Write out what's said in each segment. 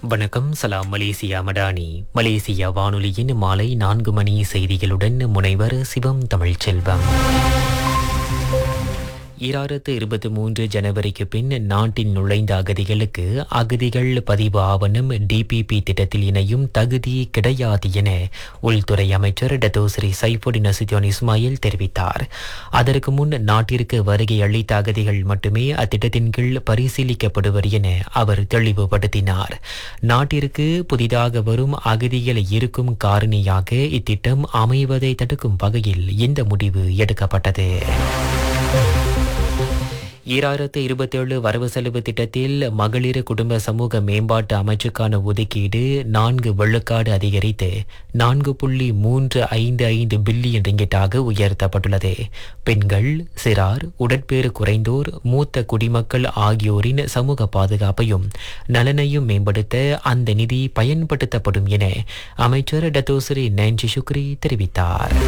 வணக்கம் சலாம் Malaysia Madani Malaysia வானொலியின் மாலை நான்கு மணி செய்திகளுடன் முனைவர் சிவம் தமிழ்ச்செல்வம் ஈராயிரத்து இருபத்தி மூன்று ஜனவரிக்கு பின் நாட்டின் நுழைந்த அகதிகளுக்கு அகதிகள் பதிவு ஆவணம் டிபிபி திட்டத்தில் இணையும் தகுதி கிடையாது என உள்துறை அமைச்சர் டத்தோஸ்ரீ சைஃபுடின் நசித்யோன் இஸ்மாயில் தெரிவித்தார் அதற்கு முன் நாட்டிற்கு வருகை அளித்த அகதிகள் மட்டுமே அத்திட்டத்தின் கீழ் பரிசீலிக்கப்படுவர் என அவர் தெளிவுபடுத்தினார் நாட்டிற்கு புதிதாக வரும் அகதிகள் இருக்கும் காரணியாக இத்திட்டம் அமைவதை தடுக்கும் வகையில் இந்த முடிவு எடுக்கப்பட்டது ஈராயிரத்து இருபத்தேழு வரவு செலவு திட்டத்தில் மகளிர் குடும்ப சமூக மேம்பாட்டு அமைச்சுக்கான ஒதுக்கீடு நான்கு வெள்ளுக்காடு அதிகரித்து நான்கு புள்ளி மூன்று ஐந்து ஐந்து பில்லியன் ரிங்கெட்டாக உயர்த்தப்பட்டுள்ளது பெண்கள் சிறார் உடற்பேறு குறைந்தோர் மூத்த குடிமக்கள் ஆகியோரின் சமூக பாதுகாப்பையும் நலனையும் மேம்படுத்த அந்த நிதி பயன்படுத்தப்படும் என அமைச்சர் டத்தோஸ்ரீ நான்சி சுக்ரி தெரிவித்தார்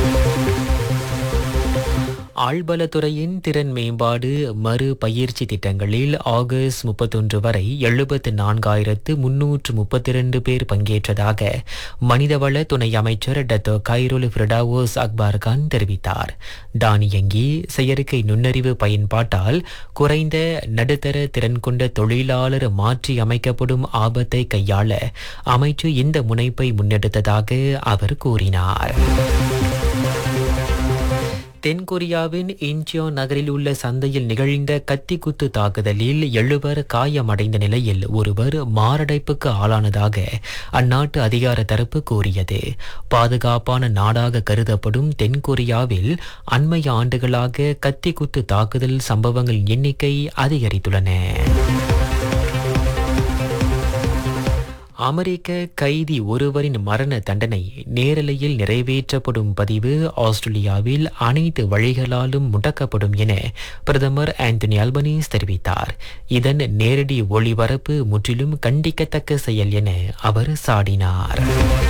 ஆழ்பலத்துறையின் திறன் மேம்பாடு மறு பயிற்சி திட்டங்களில் ஆகஸ்ட் முப்பத்தொன்று வரை எழுபத்து நான்காயிரத்து முன்னூற்று முப்பத்தி இரண்டு பேர் பங்கேற்றதாக மனிதவள துணை அமைச்சர் டத்தோ கைருல் ஃபிரடாவோஸ் அக்பார் கான் தெரிவித்தார் தானியங்கி செயற்கை நுண்ணறிவு பயன்பாட்டால் குறைந்த நடுத்தர திறன் கொண்ட தொழிலாளர் மாற்றி அமைக்கப்படும் ஆபத்தை கையாள அமைச்சு இந்த முனைப்பை முன்னெடுத்ததாக அவர் கூறினார் தென்கொரியாவின் இன்ச்சியோ நகரில் உள்ள சந்தையில் நிகழ்ந்த கத்திக்குத்து தாக்குதலில் எழுவர் காயமடைந்த நிலையில் ஒருவர் மாரடைப்புக்கு ஆளானதாக அந்நாட்டு அதிகார தரப்பு கூறியது பாதுகாப்பான நாடாக கருதப்படும் தென்கொரியாவில் அண்மைய ஆண்டுகளாக கத்திக்குத்து தாக்குதல் சம்பவங்களின் எண்ணிக்கை அதிகரித்துள்ளன அமெரிக்க கைதி ஒருவரின் மரண தண்டனை நேரலையில் நிறைவேற்றப்படும் பதிவு ஆஸ்திரேலியாவில் அனைத்து வழிகளாலும் முடக்கப்படும் என பிரதமர் ஆந்தனி அல்பனீஸ் தெரிவித்தார் இதன் நேரடி ஒளிபரப்பு முற்றிலும் கண்டிக்கத்தக்க செயல் என அவர் சாடினார்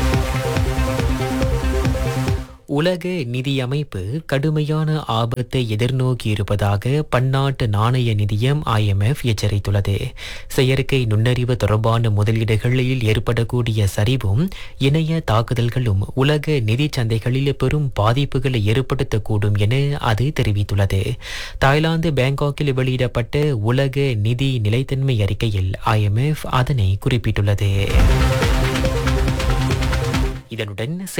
உலக நிதியமைப்பு கடுமையான ஆபத்தை எதிர்நோக்கி இருப்பதாக பன்னாட்டு நாணய நிதியம் ஐஎம்எஃப் எச்சரித்துள்ளது செயற்கை நுண்ணறிவு தொடர்பான முதலீடுகளில் ஏற்படக்கூடிய சரிவும் இணைய தாக்குதல்களும் உலக நிதி சந்தைகளில் பெரும் பாதிப்புகளை ஏற்படுத்தக்கூடும் என அது தெரிவித்துள்ளது தாய்லாந்து பேங்காக்கில் வெளியிடப்பட்ட உலக நிதி நிலைத்தன்மை அறிக்கையில் ஐஎம்எஃப் அதனை குறிப்பிட்டுள்ளது இதனுடன்